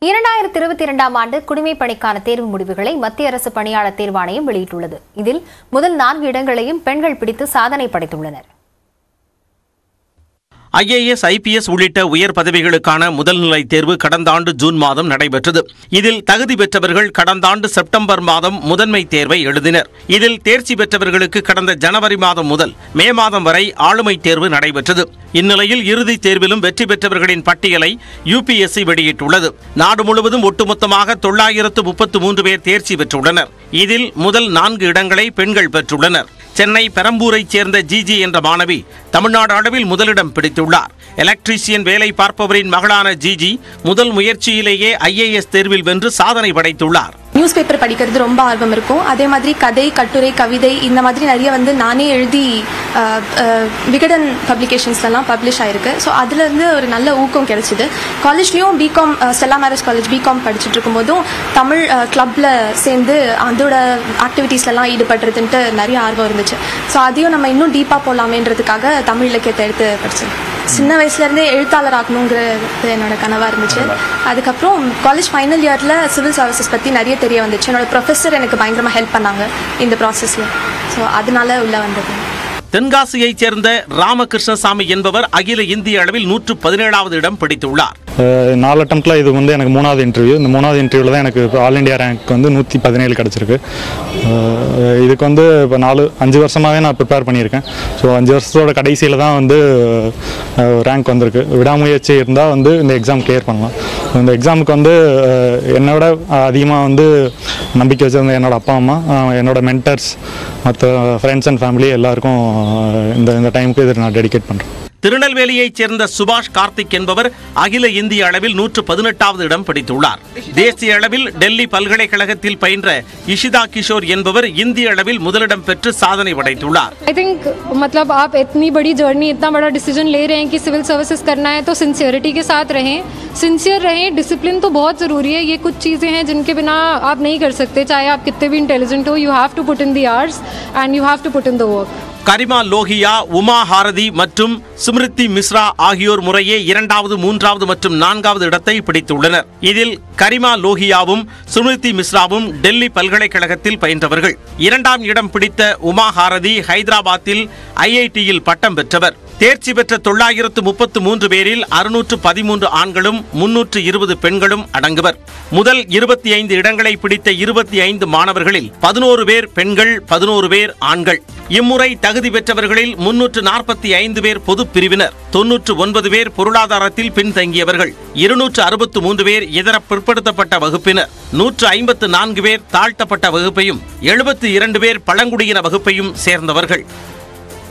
இரண்டாயிரத்தி இருபத்தி இரண்டாம் ஆண்டு குடிமைப் பணிக்கான தேர்வு முடிவுகளை மத்திய அரசு பணியாளர் தேர்வாணையம் வெளியிட்டுள்ளது இதில் முதல் நான்கு இடங்களையும் பெண்கள் பிடித்து சாதனை படைத்துள்ளனர் ஐஏஎஸ் ஐபிஎஸ் உள்ளிட்ட உயர் பதவிகளுக்கான முதல்நிலை தேர்வு கடந்த ஆண்டு ஜூன் மாதம் நடைபெற்றது இதில் தகுதி பெற்றவர்கள் கடந்த ஆண்டு செப்டம்பர் மாதம் முதன்மை தேர்வை எழுதினர் இதில் தேர்ச்சி பெற்றவர்களுக்கு கடந்த ஜனவரி மாதம் முதல் மே மாதம் வரை ஆளுமை தேர்வு நடைபெற்றது இந்நிலையில் இறுதித் தேர்விலும் வெற்றி பெற்றவர்களின் பட்டியலை யுபிஎஸ்சி வெளியிட்டுள்ளது நாடு முழுவதும் ஒட்டுமொத்தமாக தொள்ளாயிரத்து முப்பத்து மூன்று பேர் தேர்ச்சி பெற்றுள்ளனர் இதில் முதல் நான்கு இடங்களை பெண்கள் பெற்றுள்ளனர் சென்னை பெரம்பூரைச் சேர்ந்த ஜிஜி என்ற மாணவி தமிழ்நாடு அளவில் முதலிடம் பிடித்துள்ளார் எலக்ட்ரீசியன் வேலை பார்ப்பவரின் மகளான ஜிஜி முதல் முயற்சியிலேயே ஐஏஎஸ் தேர்வில் வென்று சாதனை படைத்துள்ளார் நியூஸ் பேப்பர் படிக்கிறது ரொம்ப ஆர்வம் இருக்கும் அதே மாதிரி கதை கட்டுரை கவிதை இந்த மாதிரி நிறைய வந்து நானே எழுதி அஹ், அஹ், விகடன் பப்ளிகேஷன்ஸ்லாம் பப்ளிஷ் ஆயிருக்கு ஸோ அதுலேருந்து ஒரு நல்ல ஊக்கம் கிடைச்சிது காலேஜ்லேயும் BCom Stella Maris college BCom படிச்சுட்டு இருக்கும்போதும் தமிழ் கிளப்பில் சேர்ந்து அதோட ஆக்டிவிட்டீஸ்லாம் ஈடுபடுறதுன்ட்டு நிறைய ஆர்வம் இருந்துச்சு ஸோ அதையும் நம்ம இன்னும் டீப்பாக போகலாமேன்றதுக்காக தமிழ் இலக்கியத்தை எடுத்து படித்தேன் சின்ன வயசுலேருந்தே எழுத்தாளர் ஆகணுங்கிறது என்னோட கனவாக இருந்துச்சு அதுக்கப்புறம் காலேஜ் ஃபைனல் இயரில் சிவில் சர்வீசஸ் பற்றி நிறைய தெரிய வந்துச்சு என்னோட ப்ரொஃபஸர் எனக்கு பயங்கரமாக ஹெல்ப் பண்ணாங்க இந்த ப்ராசஸில் ஸோ அதனால உள்ளே வந்தது தென்காசியைச் சேர்ந்த ராமகிருஷ்ணசாமி என்பவர் அகில இந்திய அளவில் நூற்று பதினேழாவது இடம் பிடித்துள்ளார் அஹ் நாலு அட்டம்ப்டில் இது வந்து எனக்கு மூணாவது இன்டர்வியூ இந்த மூணாவது இன்டர்வியூவில் தான் எனக்கு இப்போ ஆல் இண்டியா ரேங்க் வந்து நூற்றி பதினேழு கிடச்சிருக்கு அஹ் இதுக்கு வந்து இப்போ நாலு அஞ்சு வருஷமாகவே நான் ப்ரிப்பேர் பண்ணியிருக்கேன் ஸோ அஞ்சு வருஷத்தோட கடைசியில் தான் வந்து ரேங்க் வந்திருக்கு விடாமுயற்சி இருந்தால் வந்து இந்த எக்ஸாம் கிளியர் பண்ணலாம் இந்த எக்ஸாமுக்கு வந்து அஹ் என்னோட அதிகமாக வந்து நம்பிக்கை வச்சிருந்த என்னோட அப்பா அம்மா அஹ் என்னோட மென்டர்ஸ் மற்ற ஃப்ரெண்ட்ஸ் அண்ட் ஃபேமிலி எல்லாருக்கும் அஹ் இந்த இந்த டைமுக்கு இதை நான் டெடிகேட் பண்ணுறேன் திருநெல்வேலியைச் சேர்ந்த சுபாஷ் கார்த்திக் என்பவர் அகில இந்திய அளவில் நூற்று பதினெட்டாவது இடம் பிடித்துள்ளார் தேசிய அளவில் டெல்லி பல்கலைக்கழகத்தில் பயின்ற இஷிதா கிஷோர் என்பவர் இந்திய அளவில் முதலிடம் பெற்று சாதனை படைத்துள்ளார் आई थिंक मतलब आप इतनी बड़ी जर्नी इतना बड़ा डिसीजन ले रहे हैं कि सिविल सर्विसेज करना है तो सिंसियरिटी के साथ रहें सिंसियर रहें डिसिप्लिन तो बहुत ज़रूरी है ये कुछ चीज़ें हैं जिनके बिना आप नहीं कर सकते चाहे आप कितने भी इंटेलिजेंट हो you have to put in the hours and you have to put in the work Garima Lohiya Uma Harathi மற்றும் ஸ்மிருதி மிஸ்ரா ஆகியோர் முறையே இரண்டாவது மூன்றாவது மற்றும் நான்காவது இடத்தை பிடித்துள்ளனர் இதில் கரிமா லோகியாவும் ஸ்மிருதி மிஸ்ராவும் டெல்லி பல்கலைக்கழகத்தில் பயின்றவர்கள் இரண்டாம் இடம் பிடித்த உமா ஹாரதி ஹைதராபாத்தில் ஐஐடியில் பட்டம் பெற்றவர் தேர்ச்சி பெற்ற தொள்ளாயிரத்து முப்பத்து மூன்று பேரில் அறுநூற்று பதிமூன்று ஆண்களும் முன்னூற்று இருபது பெண்களும் அடங்குவர் முதல் இருபத்தி ஐந்து இடங்களை பிடித்த இருபத்தி ஐந்து மாணவர்களில் பதினோரு பேர் பெண்கள் பதினோரு பேர் ஆண்கள் இம்முறை தகுதி பெற்றவர்களில் முன்னூற்று நாற்பத்தி ஐந்து பேர் பொதுப் பிரிவினர் தொன்னூற்று ஒன்பது பேர் பொருளாதாரத்தில் பின்தங்கியவர்கள் இருநூற்று அறுபத்து மூன்று பேர் இதர பிற்படுத்தப்பட்ட வகுப்பினர் நூற்று ஐம்பத்து நான்கு பேர் தாழ்த்தப்பட்ட வகுப்பையும் எழுபத்து இரண்டு பேர் பழங்குடியின வகுப்பையும் சேர்ந்தவர்கள்